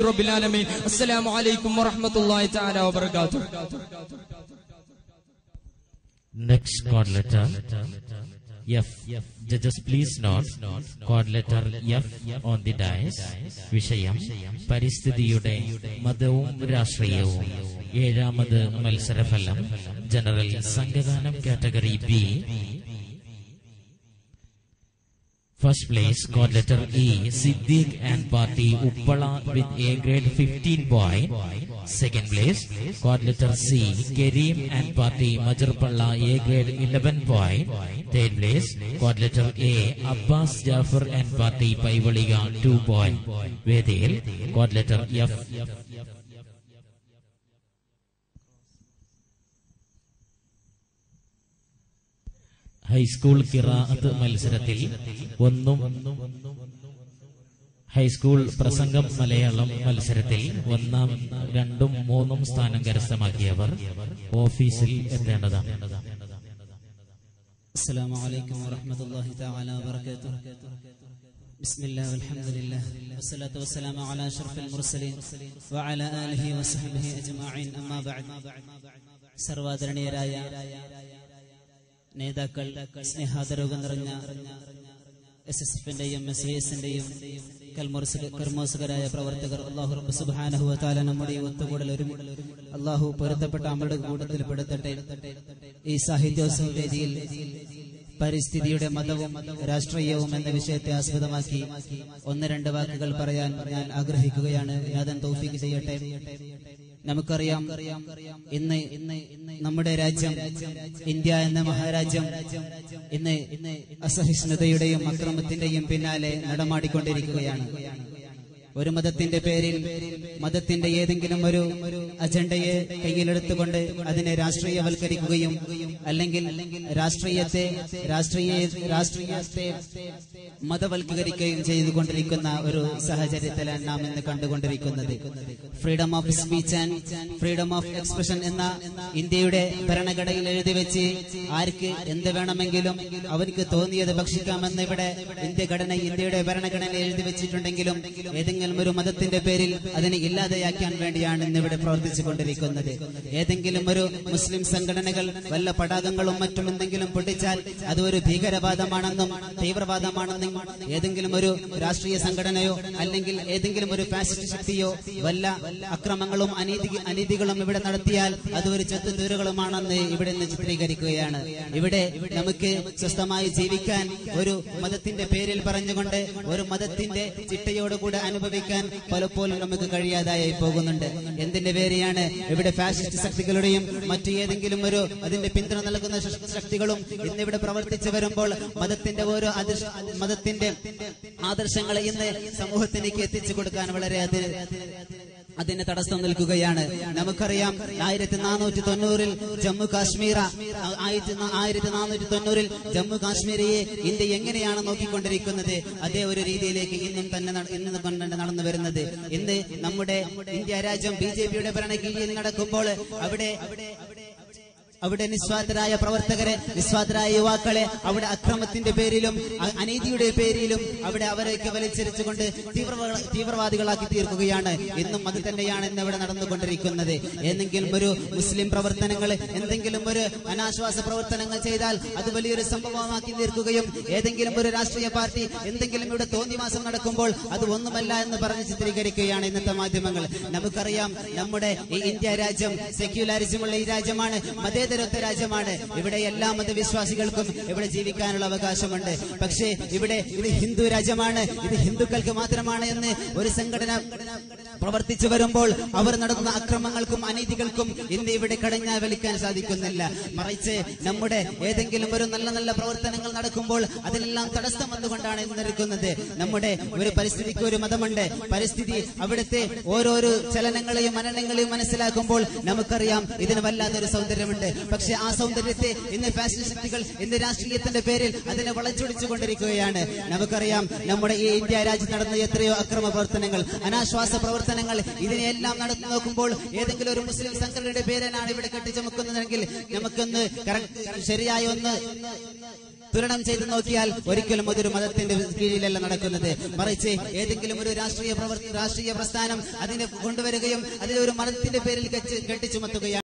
റബ്ബിൽ ആലമീൻ അസ്സലാമു അലൈക്കും വറഹ്മത്തുള്ളാഹി തആല വബറകാതുഹു Next chord letter F. Judges please note chord letter F on the dice. വിഷയം പരിസ്ഥിതിയുടെ മതവും രാഷ്ട്രീയവും ഏഴാമത് മത്സരഫലം ജനറൽ സംഘഗാനം category B First place, chord letter E, Siddiq and party Uppala with A grade 15 point. Second place, chord letter C, Kareem and party Majarpalla A grade 11 point. Third place, chord letter A, Abbas Jafar and party Paivaliga 2 point. വേദിയിൽ chord letter F. High school കിറാഅത്ത് മത്സരത്തിൽ ഒന്നും high school പ്രസംഗം മലയാളം മത്സരത്തിൽ ഒന്നാം രണ്ടും മൂന്നും സ്ഥാനം കരസ്ഥമാക്കിയവർ ഓഫീസിൽ എത്തേണ്ടതാണ് السلام عليكم ورحمة الله تعالى وبركاته بسم الله والحمد لله والصلاة والسلام على أشرف المرسلين وعلى آله وصحبه أجمعين أما بعد സർവാദരണീയരായ നേതാക്കൾ സ്നേഹാദരവുകൾ നിറഞ്ഞ എസ് എസ് എഫിന്റെയും എസ് ഐ എസിന്റെയും കർമ്മോസുകരായ പ്രവർത്തകർ അള്ളാഹു റബ്ബ് സുബ്ഹാനഹു വതആല നമ്മുടെ ഈ ഒത്തുകൂടൽ ഒരു അള്ളാഹു പൊരുത്തപ്പെട്ട അമ്മയുടെ കൂട്ടത്തിൽ പെടുത്തട്ടെ ഈ സാഹിത്യോത്സവ വേദിയിൽ പരിസ്ഥിതിയുടെ മതവും രാഷ്ട്രീയവും എന്ന വിഷയത്തെ ആസ്പദമാക്കി ഒന്ന് രണ്ട് വാക്കുകൾ പറയാൻ ഞാൻ ആഗ്രഹിക്കുകയാണ് നാഥൻ തൗഫീഖ് ചെയ്യട്ടെ നമുക്കറിയാം ഇന്ന് നമ്മുടെ രാജ്യം ഇന്ത്യ എന്ന മഹാരാജ്യം ഇന്ന് അസഹിഷ്ണുതയുടെയും അക്രമത്തിന്റെയും പിന്നാലെ നടമാടിക്കൊണ്ടിരിക്കുകയാണ് ഒരു മതത്തിന്റെ പേരിൽ മതത്തിന്റെ ഏതെങ്കിലും ഒരു അജണ്ടയെ കയ്യിലെടുത്തുകൊണ്ട് അതിനെ രാഷ്ട്രീയവൽക്കരിക്കുകയും അല്ലെങ്കിൽ രാഷ്ട്രീയത്തെ രാഷ്ട്രീയ രാഷ്ട്രീയത്തെ മതവൽക്കരിക്കുകയും ചെയ്തുകൊണ്ടിരിക്കുന്ന ഒരു സാഹചര്യത്തിലാണ് നാം ഇന്ന് കണ്ടുകൊണ്ടിരിക്കുന്നത് freedom of speech and freedom of expression എന്ന ഇന്ത്യയുടെ ഭരണഘടനയിൽ എഴുതി വെച്ച് ആർക്ക് എന്ത് വേണമെങ്കിലും അവർക്ക് തോന്നിയത് ഭക്ഷിക്കാമെന്ന് ഇവിടെ ഇന്ത്യ ഘടന ഇന്ത്യയുടെ ഭരണഘടന എഴുതി വെച്ചിട്ടുണ്ടെങ്കിലും ഏതെങ്കിലും ഒരു മതത്തിന്റെ പേരിൽ അതിനെ ഇല്ലാതെയാക്കാൻ വേണ്ടിയാണ് ഇന്ന് ഇവിടെ പ്രവർത്തിച്ചു കൊണ്ടിരിക്കുന്നത് ഏതെങ്കിലും ഒരു മുസ്ലിം സംഘടനകൾ വല്ല പടാകങ്ങളും മറ്റും എന്തെങ്കിലും പൊട്ടിച്ചാൽ അത് ഒരു ഭീകരവാദമാണെന്നും തീവ്രവാദമാണെന്നും ഏതെങ്കിലും ഒരു രാഷ്ട്രീയ സംഘടനയോ അല്ലെങ്കിൽ ഏതെങ്കിലും ഒരു ഫാസിസ്റ്റ് ശക്തിയോ വല്ല അക്രമങ്ങളും അനീതി അനീതികളും ഇവിടെ നടത്തിയാൽ അത് ഒരു ചെത്തുതൂരുകളുമാണെന്ന് ഇവിടെ നിന്ന് ചിത്രീകരിക്കുകയാണ് ഇവിടെ നമുക്ക് സ്വസ്ഥമായി ജീവിക്കാൻ ഒരു മതത്തിന്റെ പേരിൽ പറഞ്ഞുകൊണ്ട് ഒരു മതത്തിന്റെ ചിട്ടയോടുകൂടെ അനുഭവിക്കാൻ പലപ്പോഴും നമുക്ക് കഴിയാതായി പോകുന്നുണ്ട് എന്തിന്റെ പേരെയാണ് ഇവിടെ ഫാസിസ്റ്റ് ശക്തികളുടെയും മറ്റു ഏതെങ്കിലും ഒരു അതിന്റെ പിന്തുണ നൽകുന്ന ശ- ശക്തികളും ഇന്നിവിടെ പ്രവർത്തിച്ചു വരുമ്പോൾ മതത്തിന്റെ ഓരോ ആദർശ മതത്തിന്റെ ആദർശങ്ങളെ ഇന്ന് സമൂഹത്തിലേക്ക് എത്തിച്ചു കൊടുക്കാൻ വളരെ അത് അതിന് തടസ്സം നിൽക്കുകയാണ് നമുക്കറിയാം ആയിരത്തി നാനൂറ്റി തൊണ്ണൂറിൽ ജമ്മു കാശ്മീർ ആയിരത്തി നാ- ആയിരത്തി നാനൂറ്റി തൊണ്ണൂറിൽ ജമ്മു കാശ്മീരിയെ ഇന്ത്യ എങ്ങനെയാണ് നോക്കിക്കൊണ്ടിരിക്കുന്നത് അതേ ഒരു രീതിയിലേക്ക് ഇന്നും തന്നെ നട- ഇന്ന് കൊണ്ടാണ് നടന്നു വരുന്നത് ഇന്ന് നമ്മുടെ ഇന്ത്യ രാജ്യം ബി ജെ പിയുടെ ഭരണ കീഴിൽ നടക്കുമ്പോൾ അവിടെ അവിടെ നിസ്വാർത്ഥരായ പ്രവർത്തകരെ നിസ്വാർത്ഥരായ യുവാക്കളെ അവിടെ അക്രമത്തിന്റെ പേരിലും അ- അനീതിയുടെ പേരിലും അവിടെ അവരേക്ക് വലിച്ചെറിച്ചുകൊണ്ട് തീവ്രവാ- തീവ്രവാദികളാക്കി തീർക്കുകയാണ് ഇന്നും അത് തന്നെയാണ് ഇന്ന് ഇവിടെ നടന്നുകൊണ്ടിരിക്കുന്നത് ഏതെങ്കിലും ഒരു മുസ്ലിം പ്രവർത്തനങ്ങൾ എന്തെങ്കിലും ഒരു അനാശ്വാസ പ്രവർത്തനങ്ങൾ ചെയ്താൽ അത് വലിയൊരു സംഭവമാക്കി തീർക്കുകയും ഏതെങ്കിലും ഒരു രാഷ്ട്രീയ പാർട്ടി എന്തെങ്കിലും ഇവിടെ തോന്നിവാസം നടക്കുമ്പോൾ അത് ഒന്നുമല്ല എന്ന് പറഞ്ഞ് ചിത്രീകരിക്കുകയാണ് ഇന്നത്തെ മാധ്യമങ്ങൾ നമുക്കറിയാം നമ്മുടെ ഈ ഇന്ത്യ രാജ്യം സെക്യുലാരിസമുള്ള ഈ രാജ്യമാണ് മതേതരത്വ രാജ്യമാണ് ഇവിടെ എല്ലാ മതവിശ്വാസികൾക്കും ഇവിടെ ജീവിക്കാനുള്ള അവകാശമുണ്ട് പക്ഷേ ഇവിടെ ഇത് ഹിന്ദു രാജ്യമാണ് ഇത് ഹിന്ദുക്കൾക്ക് മാത്രമാണ് എന്ന് ഒരു സംഘടന പ്രവർത്തിച്ചു വരുമ്പോൾ അവർ നടത്തുന്ന അക്രമങ്ങൾക്കും അനീതികൾക്കും ഇന്ന് ഇവിടെ കടഞ്ഞാൽ വലിക്കാൻ സാധിക്കുന്നില്ല മറിച്ച് നമ്മുടെ ഏതെങ്കിലും ഒരു നല്ല നല്ല പ്രവർത്തനങ്ങൾ നടക്കുമ്പോൾ അതിനെല്ലാം തടസ്സം വന്നുകൊണ്ടാണ് ഇന്ന് നിൽക്കുന്നത് നമ്മുടെ ഒരു പരിസ്ഥിതിക്ക് ഒരു മതമുണ്ട് പരിസ്ഥിതി അവിടുത്തെ ഓരോരോ ചലനങ്ങളെയും മനനങ്ങളെയും മനസ്സിലാക്കുമ്പോൾ നമുക്കറിയാം ഇതിന് വല്ലാത്തൊരു സൗന്ദര്യമുണ്ട് പക്ഷെ ആ സൗന്ദര്യത്തെ ഇന്ന് ഫാഷൻ ശക്തികൾ ഇന്ന് രാഷ്ട്രീയത്തിന്റെ പേരിൽ അതിനെ വളച്ചൊടിച്ചു കൊണ്ടിരിക്കുകയാണ് നമുക്കറിയാം നമ്മുടെ ഈ ഇന്ത്യ രാജ്യത്ത് നടന്ന എത്രയോ അക്രമ പ്രവർത്തനങ്ങൾ അനാശ്വാസ പ്രവർത്തനങ്ങൾ ഇതിനെയെല്ലാം നടന്നു നോക്കുമ്പോൾ ഏതെങ്കിലും ഒരു മുസ്ലിം സംഘടനയുടെ പേരിലാണ് ഇവിടെ കെട്ടിച്ചമക്കുന്നതെങ്കിൽ നമുക്കൊന്ന് correct- ശരിയായ ഒന്ന് തുലനം ചെയ്ത് നോക്കിയാൽ ഒരിക്കലും അതൊരു മതത്തിന്റെ കീഴിലല്ല നടക്കുന്നത് മറിച്ച് ഏതെങ്കിലും ഒരു രാഷ്ട്രീയ പ്രവർത്തി രാഷ്ട്രീയ പ്രസ്ഥാനം അതിനെ കൊണ്ടുവരികയും അതിനെ ഒരു മതത്തിന്റെ പേരിൽ കെട്ടി- കെട്ടിച്ചുമത്തുകയാണ്